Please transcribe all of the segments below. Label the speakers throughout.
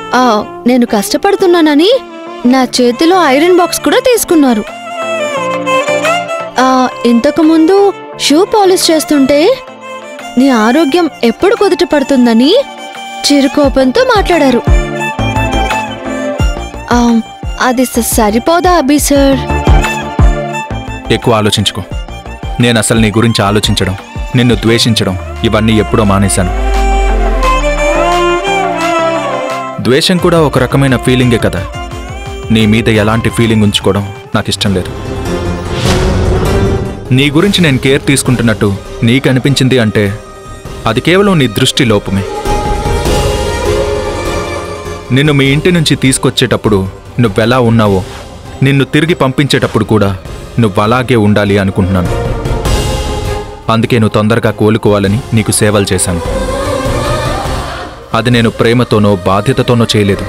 Speaker 1: ఆ, నేను కష్టపడుతున్నానని నా చేతిలో ఐరన్ బాక్స్ కూడా తీసుకున్నారు ఆ, ఇంతకు ముందు షూ పాలిష్ చేస్తుంటే నీ ఆరోగ్యం ఎప్పుడు కుదుట పడుతుందని చిరుకోపంతో మాట్లాడారు ఆ, అది స- సరిపోదా అభి సార్
Speaker 2: ఎక్కువ ఆలోచించుకో నేను అసలు నీ గురించి ఆలోచించడం నిన్ను ద్వేషించడం ఇవన్నీ ఎప్పుడో మానేశాను ద్వేషం కూడా ఒక రకమైన ఫీలింగే కదా నీ మీద ఎలాంటి ఫీలింగ్ ఉంచుకోవడం నాకు ఇష్టం లేదు నీ గురించి నేను కేర్ తీసుకుంటున్నట్టు నీకు అనిపించింది అంటే అది కేవలం నీ దృష్టి లోపమే నిన్ను మీ ఇంటి నుంచి తీసుకొచ్చేటప్పుడు నువ్వెలా ఉన్నావో నిన్ను తిరిగి పంపించేటప్పుడు కూడా నువ్వు అలాగే ఉండాలి అనుకుంటున్నాను అందుకే నువ్వు తొందరగా కోలుకోవాలని నీకు సేవలు చేశాను అది నేను ప్రేమతోనో బాధ్యతతోనో చేయలేదు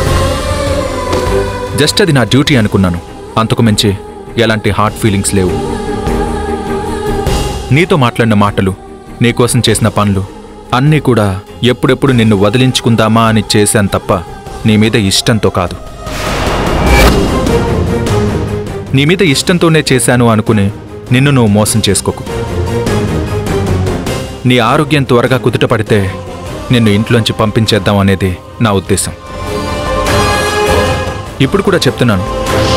Speaker 2: జస్ట్ అది నా డ్యూటీ అనుకున్నాను అంతకు మించి ఎలాంటి హార్ట్ ఫీలింగ్స్ లేవు నీతో మాట్లాడిన మాటలు నీకోసం చేసిన పనులు అన్నీ కూడా ఎప్పుడెప్పుడు నిన్ను వదిలించుకుందామా అని చేశాను తప్ప నీ మీద ఇష్టంతో కాదు నీ మీద ఇష్టంతోనే చేశాను అనుకుని నిన్ను నువ్వు మోసం చేసుకోకు నీ ఆరోగ్యం త్వరగా కుదుట పడితే నిన్ను ఇంట్లోంచి పంపించేద్దాం అనేది నా ఉద్దేశం ఇప్పుడు కూడా చెప్తున్నాను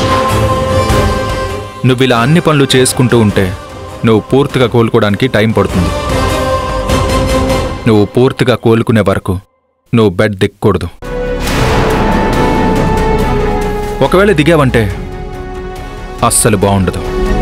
Speaker 2: నువ్వు ఇలా అన్ని పనులు చేసుకుంటూ ఉంటే నువ్వు పూర్తిగా కోలుకోవడానికి టైం పడుతుంది నువ్వు పూర్తిగా కోలుకునే వరకు నువ్వు బెడ్ దిక్కకూడదు ఒకవేళ దిగావంటే అస్సలు బాగుండదు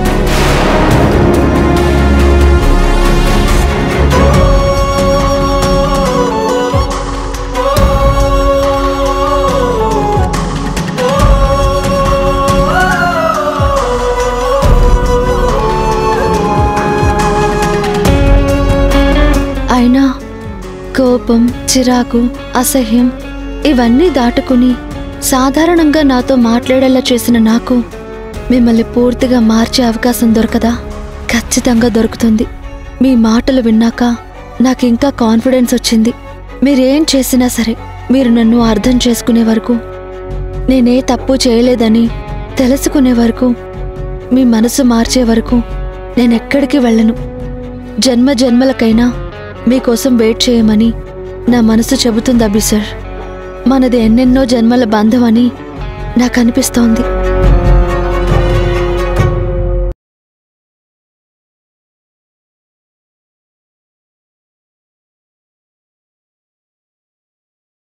Speaker 1: అయినా కోపం చిరాకు అసహ్యం ఇవన్నీ దాటుకుని సాధారణంగా నాతో మాట్లాడేలా చేసిన నాకు మిమ్మల్ని పూర్తిగా మార్చే అవకాశం దొరకదా ఖచ్చితంగా దొరుకుతుంది మీ మాటలు విన్నాక నాకు ఇంకా కాన్ఫిడెన్స్ వచ్చింది మీరేం చేసినా సరే మీరు నన్ను అర్థం చేసుకునే వరకు నేనే తప్పు చేయలేదని తెలుసుకునే వరకు మీ మనసు మార్చే వరకు నేనెక్కడికి వెళ్ళను జన్మ జన్మలకైనా మీకోసం వెయిట్ చేయమని నా మనసు చెబుతుంది అభి సార్ మనది ఎన్నెన్నో జన్మల బంధం అని నాకు అనిపిస్తోంది